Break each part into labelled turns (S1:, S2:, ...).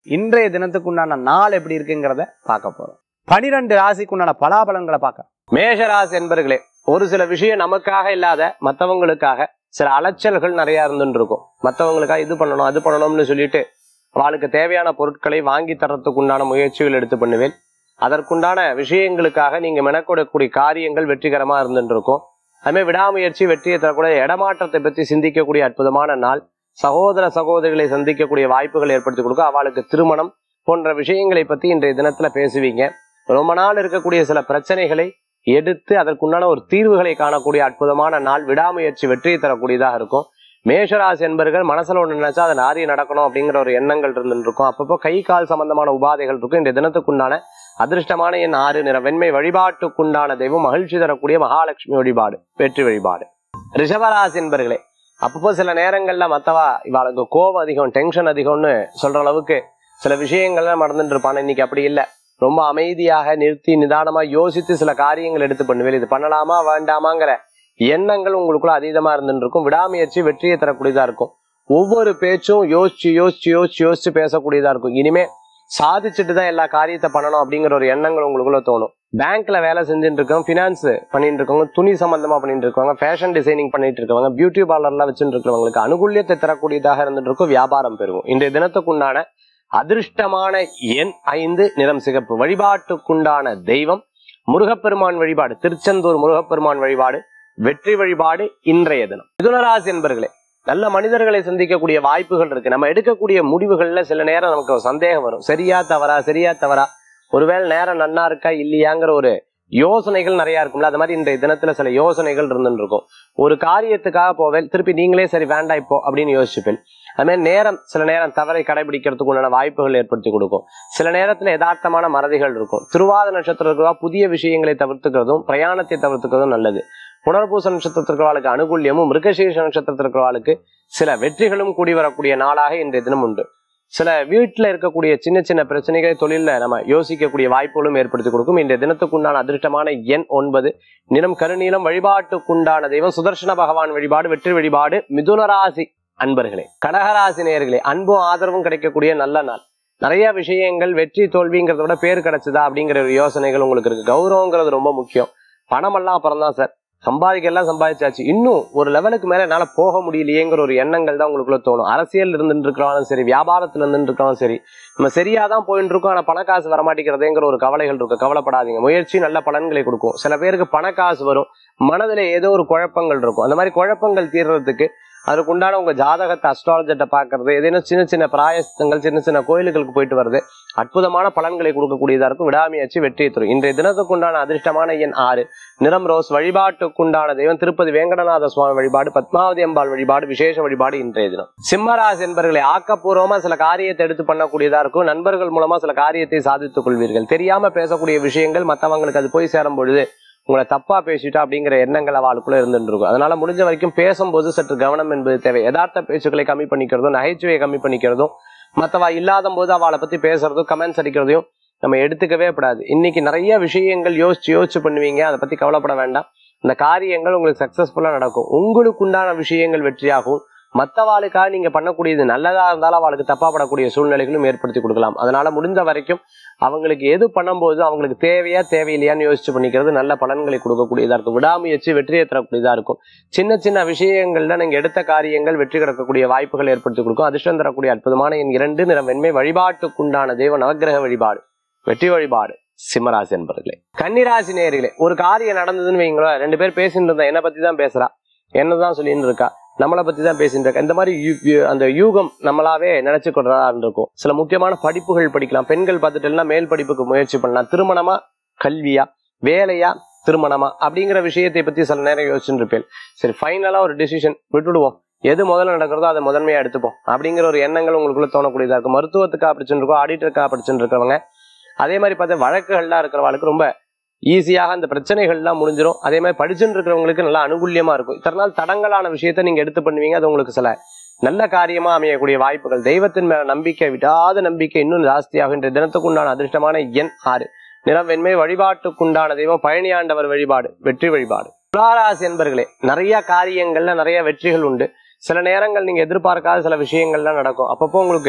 S1: இன்றைய தினத்துக்கு உண்டான நாள் எப்படி இருக்குங்கிறத பார்க்க போறோம் பனிரெண்டு ராசிக்கு உண்டான பலாபலன்களை பார்க்க மேஷராசி என்பர்களே ஒரு சில விஷயம் நமக்காக இல்லாத மற்றவங்களுக்காக சில அலைச்சல்கள் நிறைய இருந்துட்டு இருக்கும் மற்றவங்களுக்காக இது பண்ணணும் அது பண்ணணும்னு சொல்லிட்டு அவளுக்கு தேவையான பொருட்களை வாங்கி தரத்துக்கு உண்டான முயற்சிகள் எடுத்து பண்ணுவேன் அதற்குண்டான விஷயங்களுக்காக நீங்க மெனக்கூடக்கூடிய காரியங்கள் வெற்றிகரமா இருந்துட்டு இருக்கும் அதுமாதிரி விடாமுயற்சி வெற்றியை தரக்கூடிய இடமாற்றத்தை பற்றி சிந்திக்கக்கூடிய அற்புதமான நாள் சகோதர சகோதரிகளை சந்திக்கக்கூடிய வாய்ப்புகள் ஏற்படுத்தி கொடுக்கும் அவளுக்கு திருமணம் போன்ற விஷயங்களை பத்தி இன்றைய தினத்துல பேசுவீங்க ரொம்ப நாள் இருக்கக்கூடிய சில பிரச்சனைகளை எடுத்து அதற்குண்டான ஒரு தீர்வுகளை காணக்கூடிய அற்புதமான நாள் விடாமுயற்சி வெற்றியை தரக்கூடியதாக இருக்கும் மேஷராசி என்பர்கள் மனசுல ஒன்று நினைச்சா அது நாரிய நடக்கணும் அப்படிங்கிற ஒரு எண்ணங்கள் இருந்துட்டு இருக்கும் அப்பப்போ கை கால் சம்பந்தமான உபாதைகள் இருக்கும் இந்த தினத்துக்குண்டான அதிர்ஷ்டமான என் ஆறு நிற வெண்மை வழிபாட்டுக்குண்டான தெய்வம் மகிழ்ச்சி தரக்கூடிய மகாலட்சுமி வழிபாடு வெற்றி வழிபாடு ரிஷபராசி என்பர்களே அப்பப்போ சில நேரங்கள்ல மத்தவா இவாளுக்கு கோபம் அதிகம் டென்ஷன் அதிகம்னு சொல்ற அளவுக்கு சில விஷயங்கள்லாம் நடந்துட்டு இருப்பான் இன்னைக்கு அப்படி இல்லை ரொம்ப அமைதியாக நிறுத்தி நிதானமா யோசித்து சில காரியங்கள் எடுத்து பண்ணுவேன் இது பண்ணலாமா வேண்டாமாங்கிற எண்ணங்கள் உங்களுக்குள்ள அதீதமா இருந்துட்டு இருக்கும் விடாமுயற்சி வெற்றியை தரக்கூடியதா இருக்கும் ஒவ்வொரு பேச்சும் யோசிச்சு யோசிச்சு யோசிச்சு யோசிச்சு பேசக்கூடியதா இருக்கும் இனிமே சாதிச்சுட்டு தான் எல்லா காரியத்தை பண்ணணும் அப்படிங்கிற ஒரு எண்ணங்கள் உங்களுக்குள்ள தோணும் பேங்க்ல வேலை செஞ்சுட்டு இருக்கோம் ஃபினான்ஸ் பண்ணிட்டு இருக்கவங்க துணி சம்பந்தமா பண்ணிட்டு இருக்கவங்க ஃபேஷன் டிசைனிங் பண்ணிட்டு இருக்கவங்க பியூட்டி பார்லர்லாம் வச்சுட்டு இருக்கிறவங்களுக்கு அனுகூல்யத்தை தரக்கூடியதாக இருந்துட்டு இருக்கும் வியாபாரம் பெருகும் இன்றைய தினத்துக்குண்டான அதிர்ஷ்டமான எண் ஐந்து நிறம் சிகப்பு வழிபாட்டுக்குண்டான தெய்வம் முருகப்பெருமான் வழிபாடு திருச்செந்தூர் முருகப்பெருமான் வழிபாடு வெற்றி வழிபாடு இன்றைய தினம் மிதுனராசி என்பர்களே நல்ல மனிதர்களை சந்திக்கக்கூடிய வாய்ப்புகள் இருக்கு நம்ம எடுக்கக்கூடிய முடிவுகள்ல சில நேரம் நமக்கு ஒரு சந்தேகம் வரும் சரியா தவறா சரியா தவறா ஒருவேளை நேரம் நன்னா இருக்கா இல்லையாங்கிற ஒரு யோசனைகள் நிறைய இருக்கும்ல அது மாதிரி இன்றைய தினத்துல சில யோசனைகள் இருந்துட்டு இருக்கும் ஒரு காரியத்துக்காக போவேன் திருப்பி நீங்களே சரி வேண்டாம் இப்போ அப்படின்னு யோசிச்சுப்பேன் அது மாதிரி நேரம் சில நேரம் தவறை கடைபிடிக்கிறதுக்கு உண்டான வாய்ப்புகள் ஏற்படுத்தி கொடுக்கும் சில நேரத்துல யதார்த்தமான மறதிகள் இருக்கும் திருவாத நட்சத்திரத்துக்கு புதிய விஷயங்களை தவிர்த்துக்கிறதும் பிரயாணத்தை தவிர்த்துக்கிறதும் நல்லது புனர்பூச நட்சத்திரத்திற்கு அனுகூல்யமும் மிருகசீர்ஷ நட்சத்திரத்திற்கு சில வெற்றிகளும் கூடி வரக்கூடிய நாளாக இன்றைய தினம் உண்டு சில வீட்டில் இருக்கக்கூடிய சின்ன சின்ன பிரச்சனைகளை தொழில நம்ம யோசிக்கக்கூடிய வாய்ப்புகளும் ஏற்படுத்தி கொடுக்கும் இன்றைய தினத்துக்குண்டான அதிர்ஷ்டமான எண் ஒன்பது நிறம் கருநீலம் வழிபாட்டுக்குண்டான தெய்வம் சுதர்சன பகவான் வழிபாடு வெற்றி வழிபாடு மிதுனராசி அன்பர்களே கடகராசி நேயர்களே அன்பும் ஆதரவும் கிடைக்கக்கூடிய நல்ல நாள் நிறைய விஷயங்கள் வெற்றி தோல்விங்கிறத விட பேர் கிடைச்சதா அப்படிங்கிற ஒரு யோசனைகள் உங்களுக்கு இருக்கு கௌரவங்கிறது ரொம்ப முக்கியம் பணமெல்லாம் அப்புறம் தான் சார் சம்பாதிக்கலாம் சம்பாதிச்சாச்சு இன்னும் ஒரு லெவலுக்கு மேல என்னால போக முடியலையேங்கிற ஒரு எண்ணங்கள் தான் உங்களுக்குள்ள தோணும் அரசியல் இருந்துட்டு இருக்கிறாலும் சரி வியாபாரத்துல இருந்துட்டு இருக்காலும் சரி நம்ம சரியா தான் போயிட்டு இருக்கோம் ஆனா பணக்காசு வரமாட்டேங்கிறதேங்கிற ஒரு கவலைகள் இருக்கு கவலைப்படாதீங்க முயற்சி நல்ல பலன்களை கொடுக்கும் சில பேருக்கு பணக்காசு வரும் மனதுல ஏதோ ஒரு குழப்பங்கள் இருக்கும் அந்த மாதிரி குழப்பங்கள் தீர்றதுக்கு அதுக்கு உண்டான உங்க ஜாதகத்தை அஸ்ட்ராலஜர்ட்ட பாக்குறது ஏதேனும் சின்ன சின்ன பிராயசங்கள் சின்ன சின்ன கோயில்களுக்கு போயிட்டு வருது அற்புதமான பலன்களை கொடுக்கக்கூடியதா இருக்கும் விடாமுயற்சி வெற்றியை தரும் இன்றைய தினத்துக்கு உண்டான அதிர்ஷ்டமான எண் ஆறு நிறம் ரோஸ் வழிபாட்டுக்குண்டான தெய்வம் திருப்பதி வேங்கடநாத சுவாமி வழிபாடு பத்மாவதி அம்பாள் வழிபாடு விசேஷ வழிபாடு இன்றைய தினம் சிம்மராசி என்பர்களை ஆக்கப்பூர்வமா சில காரியத்தை எடுத்து பண்ணக்கூடியதா இருக்கும் நண்பர்கள் மூலமா சில காரியத்தை சாதித்துக் கொள்வீர்கள் தெரியாம பேசக்கூடிய விஷயங்கள் மற்றவங்களுக்கு அது போய் சேரும் பொழுது உங்களை தப்பா பேசிட்டா அப்படிங்கிற எண்ணங்கள் அவளுக்குள்ள இருந்துட்டு இருக்கும் அதனால முடிஞ்ச வரைக்கும் பேசும்போது சற்று கவனம் என்பது தேவை யதார்த்த பேச்சுக்களை கம்மி பண்ணிக்கிறதும் நகைச்சுவையை கம்மி பண்ணிக்கிறதும் மற்றவா இல்லாத போது அவளை பத்தி பேசுறதும் கமெண்ட்ஸ் அடிக்கிறதையும் நம்ம எடுத்துக்கவே கூடாது இன்னைக்கு நிறைய விஷயங்கள் யோசிச்சு யோசிச்சு பண்ணுவீங்க அதை பத்தி கவலைப்பட வேண்டாம் இந்த காரியங்கள் உங்களுக்கு சக்சஸ்ஃபுல்லா நடக்கும் உங்களுக்கு உண்டான விஷயங்கள் வெற்றியாகும் மற்றவாளுக்காக நீங்க பண்ணக்கூடியது நல்லதா இருந்தாலும் அவளுக்கு தப்பா படக்கூடிய சூழ்நிலைகளும் ஏற்படுத்தி கொடுக்கலாம் அதனால முடிந்த வரைக்கும் அவங்களுக்கு எது பண்ணும்போது அவங்களுக்கு தேவையா தேவையில்லையான்னு யோசிச்சு பண்ணிக்கிறது நல்ல பலன்களை கொடுக்கக்கூடியதா இருக்கும் விடாமுயற்சி வெற்றியை தரக்கூடியதா இருக்கும் சின்ன சின்ன விஷயங்கள்ல நீங்க எடுத்த காரியங்கள் வெற்றி கிடக்கக்கூடிய வாய்ப்புகள் ஏற்படுத்தி கொடுக்கும் அதிர்ஷ்டம் தரக்கூடிய அற்புதமான என் இரண்டு நிறம் வெண்மை வழிபாட்டுக்குண்டான தெய்வ நவக்கிரக வழிபாடு வெற்றி வழிபாடு சிம்மராசி என்பர்களே கன்னிராசி நேர்களே ஒரு காரியம் நடந்ததுன்னு வைங்களேன் ரெண்டு பேர் பேசிட்டு இருந்தா என்ன பத்தி தான் பேசுறா என்னதான் சொல்லிட்டு இருக்கா நம்மளை பத்தி தான் பேசிட்டு இருக்கா இந்த மாதிரி யூ- யூ- அந்த யூகம் நம்மளாவே நினைச்சு கொள்றதா இருக்கும் சில முக்கியமான படிப்புகள் படிக்கலாம் பெண்கள் பார்த்துட்டா மேல் படிப்புக்கு முயற்சி பண்ணலாம் திருமணமா கல்வியா வேலையா திருமணமா அப்படிங்கிற விஷயத்தை பத்தி சில நேரம் யோசிச்சுட்டு இருப்பேன் சரி ஃபைனலா ஒரு டிசிஷன் விட்டுடுவோம் எது முதல்ல நடக்கிறதோ அதை முதன்மையா எடுத்துப்போம் அப்படிங்கிற ஒரு எண்ணங்கள் உங்களுக்குள்ள தோணக்கூடியதா இருக்கும் மருத்துவத்துக்காக படிச்சுட்டு இருக்கோம் ஆடிட்டருக்காக படிச்சுட்டு இருக்கிறவங்க அதே மாதிரி பார்த்தா வழக்குகள்லாம் இருக்கிறவங்களுக்கு ரொம்ப ஈஸியாக அந்த பிரச்சனைகள்லாம் முடிஞ்சிடும் அதே மாதிரி படிச்சுட்டு இருக்கிறவங்களுக்கு நல்லா அனுகூல்யமா இருக்கும் இத்தனை நாள் தடங்கலான விஷயத்த நீங்க எடுத்து பண்ணுவீங்க அது உங்களுக்கு சில நல்ல காரியமா அமையக்கூடிய வாய்ப்புகள் தெய்வத்தின் மேல நம்பிக்கை விடாத நம்பிக்கை இன்னும் ஜாஸ்தியாகும் இன்றைய தினத்துக்குண்டான அதிர்ஷ்டமான எண் ஆறு நிறம் வெண்மை வழிபாட்டுக்குண்டான தெய்வம் பழனியாண்டவர் வழிபாடு வெற்றி வழிபாடு துளாராசி என்பர்களே நிறைய காரியங்கள்ல நிறைய வெற்றிகள் உண்டு சில நேரங்கள் நீங்க எதிர்பார்க்காத சில விஷயங்கள்லாம் நடக்கும் அப்பப்போ உங்களுக்கு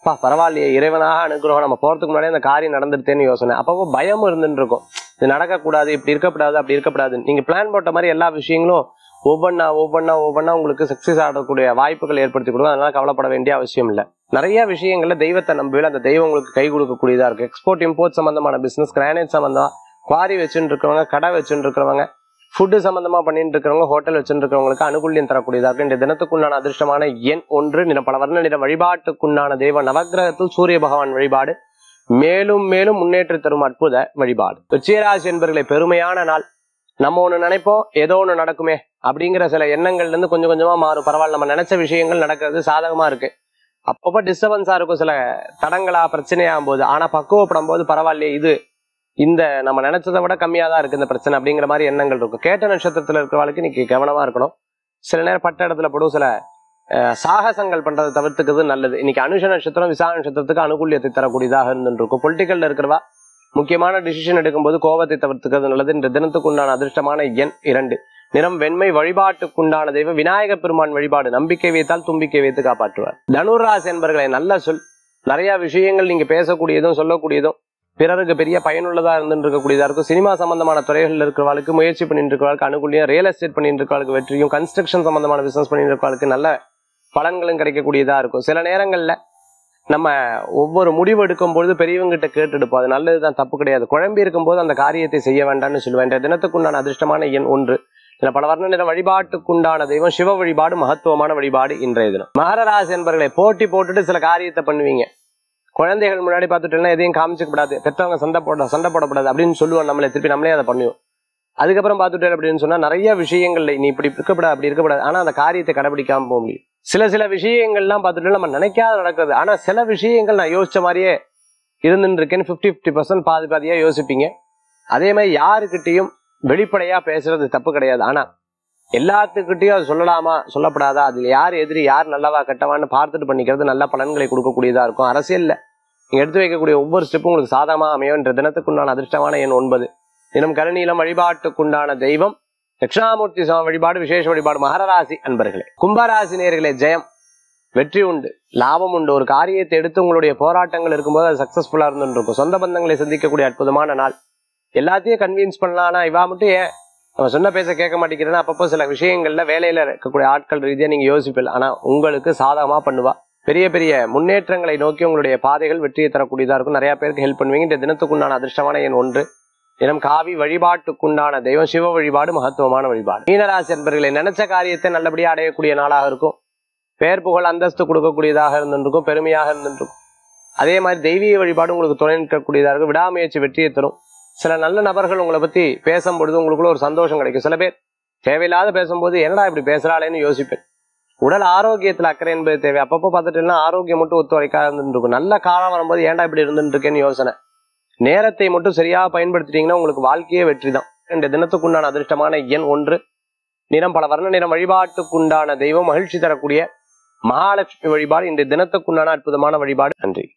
S1: பா பரவாயில்லையே இறைவனாக அனுக்கிறோம் நம்ம போறதுக்கு முன்னாடி அந்த காரியம் நடந்துருத்தேன்னு யோசனை அப்பப்போ பயம் இருந்துட்டு இருக்கும் இது நடக்கக்கூடாது இப்படி இருக்கக்கூடாது அப்படி இருக்கக்கூடாது நீங்க பிளான் போட்ட மாதிரி எல்லா விஷயங்களும் ஒவ்வொன்றா ஒவ்வொன்றா ஒவ்வொன்றா உங்களுக்கு சக்சஸ் ஆகக்கூடிய வாய்ப்புகள் ஏற்படுத்தி கொடுக்கும் அதனால கவலைப்பட வேண்டிய அவசியம் இல்லை நிறைய விஷயங்கள்ல தெய்வத்தை நம்பவே அந்த தெய்வம் உங்களுக்கு கை கொடுக்கக்கூடியதா இருக்கு எக்ஸ்போர்ட் இம்போர்ட் சம்பந்தமான பிசினஸ் கிரானைட் சம்பந்தமா குவாரி வச்சுட்டு இருக்கிறவங்க கடை வச்சுட்டு இருக்கிறவங்க ஃபுட்டு சம்பந்தமா பண்ணிட்டு இருக்கிறவங்க ஹோட்டல் வச்சுட்டு இருக்கிறவங்களுக்கு அனுகூல்யம் தரக்கூடியதா இருக்கு இந்த தினத்துக்குண்டான அதிர்ஷ்டமான எண் ஒன்று நிற பல வர்ண நிற வழிபாட்டுக்குண்டான தெய்வ நவக்கிரகத்தில் சூரிய பகவான் வழிபாடு மேலும் மேலும் முன்னேற்றி தரும் அற்புத வழிபாடு உச்சியராசி என்பர்களை பெருமையான நாள் நம்ம ஒண்ணு நினைப்போம் ஏதோ ஒண்ணு நடக்குமே அப்படிங்கிற சில எண்ணங்கள்ல இருந்து கொஞ்சம் கொஞ்சமா மாறும் பரவாயில்ல நம்ம நினைச்ச விஷயங்கள் நடக்கிறது சாதகமா இருக்கு அப்பப்போ டிஸ்டர்பன்ஸா இருக்கும் சில தடங்களா பிரச்சனையாகும் போது ஆனா பக்குவப்படும் போது பரவாயில்லையே இது இந்த நம்ம நினைச்சதை விட கம்மியா தான் இருக்கு இந்த பிரச்சனை அப்படிங்கிற மாதிரி எண்ணங்கள் இருக்கும் கேட்ட நட்சத்திரத்துல இருக்கிறவளுக்கு இன்னைக்கு கவனமா இருக்கணும் சில நேரம் பட்ட இடத்துல படும் சில அஹ், சாகசங்கள் பண்றதை தவிர்த்துக்கிறது நல்லது இன்னைக்கு அனுஷ நட்சத்திரம் விசாக நட்சத்திரத்துக்கு அனுகூலியத்தை தரக்கூடியதாக இருந்துட்டு இருக்கும் பொலிட்டிக்கல்ல இருக்கிறவா முக்கியமான டிசிஷன் எடுக்கும்போது கோபத்தை தவிர்த்துக்கிறது நல்லது இந்த தினத்துக்கு உண்டான அதிர்ஷ்டமான எண் இரண்டு நிறம் வெண்மை வழிபாட்டுக்குண்டான தெய்வம் விநாயக பெருமான் வழிபாடு நம்பிக்கை வைத்தால் தும்பிக்கை வைத்து காப்பாற்றுவார் தனுராசி என்பர்களை நல்ல சொல் நிறைய விஷயங்கள் நீங்க பேசக்கூடியதும் சொல்லக்கூடியதும் பிறருக்கு பெரிய பயனுள்ளதா இருந்துட்டு இருக்கக்கூடியதா இருக்கும் சினிமா சம்பந்தமான துறைகளில் இருக்கிறவர்களுக்கு முயற்சி பண்ணிட்டு இருக்கிறவர்களுக்கு அனுகூலியம் ரியல் எஸ்டேட் பண்ணிட்டு இருக்கிறவர்களுக்கு வெற்றியும் கன்ஸ்ட்ரக்ஷன் சம்பந்தமான பிசினஸ் பண்ணிட்டு இருக்கிறவர்களுக்கு நல்ல பலன்களும் கிடைக்கக்கூடியதா இருக்கும் சில நேரங்கள்ல நம்ம ஒவ்வொரு முடிவு எடுக்கும் பொழுது பெரியவங்கிட்ட கேட்டு எடுப்போம் அது நல்லதுதான் தப்பு கிடையாது குழம்பி இருக்கும்போது அந்த காரியத்தை செய்ய வேண்டாம்னு சொல்லுவேன் இந்த தினத்துக்குண்டான அதிர்ஷ்டமான எண் ஒன்று இதுல பல வர்ண நிற வழிபாட்டுக்குண்டான தெய்வம் சிவ வழிபாடு மகத்துவமான வழிபாடு இன்றைய தினம் மகர ராசி என்பர்களை போட்டி போட்டுட்டு சில காரியத்தை பண்ணுவீங்க குழந்தைகள் முன்னாடி பார்த்துட்டோம்னா எதையும் காமிச்சிக்க கூடாது பெற்றவங்க சண்டை போட சண்டை போடக்கூடாது அப்படின்னு சொல்லுவோம் நம்மளே திருப்பி நம்மளே அதை பண்ணுவோம் அதுக்கப்புறம் பார்த்துட்டேன் அப்படின்னு சொன்னா நிறைய விஷயங்கள்ல நீ இப்படி இருக்கக்கூடாது அப்படி இருக்கக்கூடாது ஆனா அந்த காரியத்தை கடைபிடிக்காம போக முடியும் சில சில விஷயங்கள்லாம் பார்த்துட்டு நம்ம நினைக்காத நடக்குது ஆனா சில விஷயங்கள் நான் யோசிச்ச மாதிரியே இருந்துட்டு இருக்கேன்னு ஃபிஃப்டி ஃபிஃப்டி பர்சன்ட் பாதி பாதியா யோசிப்பீங்க அதே மாதிரி யாருக்கிட்டையும் வெளிப்படையா பேசுறது தப்பு கிடையாது ஆனா எல்லாத்துக்கிட்டையும் அது சொல்லலாமா சொல்லப்படாதா அதுல யார் எதிரி யார் நல்லவா கெட்டவான்னு பார்த்துட்டு பண்ணிக்கிறது நல்ல பலன்களை கொடுக்கக்கூடியதா இருக்கும் அரசியல்ல நீங்க எடுத்து வைக்கக்கூடிய ஒவ்வொரு ஸ்டெப்பும் உங்களுக்கு சாதகமா அமையும் என்ற தினத்துக்குண்டான அதிர்ஷ்டமான எண் ஒன்பது தினம் கருநீலம் வழிபாட்டுக்குண்டான தெய்வம் தட்சிணாமூர்த்தி சுவாமி வழிபாடு விசேஷ வழிபாடு மகரராசி அன்பர்களே கும்பராசி நேர்களே ஜெயம் வெற்றி உண்டு லாபம் உண்டு ஒரு காரியத்தை எடுத்து உங்களுடைய போராட்டங்கள் இருக்கும்போது அது சக்சஸ்ஃபுல்லா இருந்துட்டு இருக்கும் சொந்த பந்தங்களை சந்திக்கக்கூடிய அற்புதமான நாள் எல்லாத்தையும் கன்வின்ஸ் பண்ணலாம் ஆனா இவா மட்டும் ஏன் நம்ம சொன்ன பேச கேட்க மாட்டேங்கிறேன்னா அப்பப்போ சில விஷயங்கள்ல வேலையில இருக்கக்கூடிய ஆட்கள் ரீதியா நீங்க யோசிப்பில் ஆனா உங்களுக்கு சாதகமா பண்ணுவா பெரிய பெரிய முன்னேற்றங்களை நோக்கி உங்களுடைய பாதைகள் வெற்றியை தரக்கூடியதா இருக்கும் நிறைய பேருக்கு ஹெல்ப் பண்ணுவீங்க இந்த தினத்துக்குண்டான அதிர்ஷ்டமான எண் ஒன்று தினம் காவி வழிபாட்டுக்குண்டான தெய்வம் சிவ வழிபாடு மகத்துவமான வழிபாடு மீனராசி என்பர்களை நினைச்ச காரியத்தை நல்லபடியா அடையக்கூடிய நாளாக இருக்கும் பெயர் புகழ் அந்தஸ்து கொடுக்கக்கூடியதாக இருந்திருக்கும் பெருமையாக இருந்திருக்கும் அதே மாதிரி தெய்வீக வழிபாடு உங்களுக்கு துணை நிற்கக்கூடியதாக இருக்கும் விடாமுயற்சி வெற்றியை தரும் சில நல்ல நபர்கள் உங்களை பத்தி பேசும்பொழுது உங்களுக்குள்ள ஒரு சந்தோஷம் கிடைக்கும் சில பேர் தேவையில்லாத பேசும்போது என்னடா இப்படி பேசுறாளேன்னு யோசிப்பேன் உடல் ஆரோக்கியத்துல அக்கறை என்பது தேவை அப்பப்போ பார்த்துட்டீங்கன்னா ஆரோக்கியம் மட்டும் ஒத்துழைக்காத இருந்துருக்கும் நல்ல காலம் வரும்போது ஏன்டா இப்படி இருந்துட்டு இருக்கேன்னு யோசனை நேரத்தை மட்டும் சரியா பயன்படுத்திட்டீங்கன்னா உங்களுக்கு வாழ்க்கையே வெற்றி தான் இந்த தினத்துக்குண்டான அதிர்ஷ்டமான எண் ஒன்று நிறம் பல வர்ண நிறம் வழிபாட்டுக்குண்டான தெய்வம் மகிழ்ச்சி தரக்கூடிய மகாலட்சுமி வழிபாடு இந்த தினத்துக்குண்டான அற்புதமான வழிபாடு நன்றி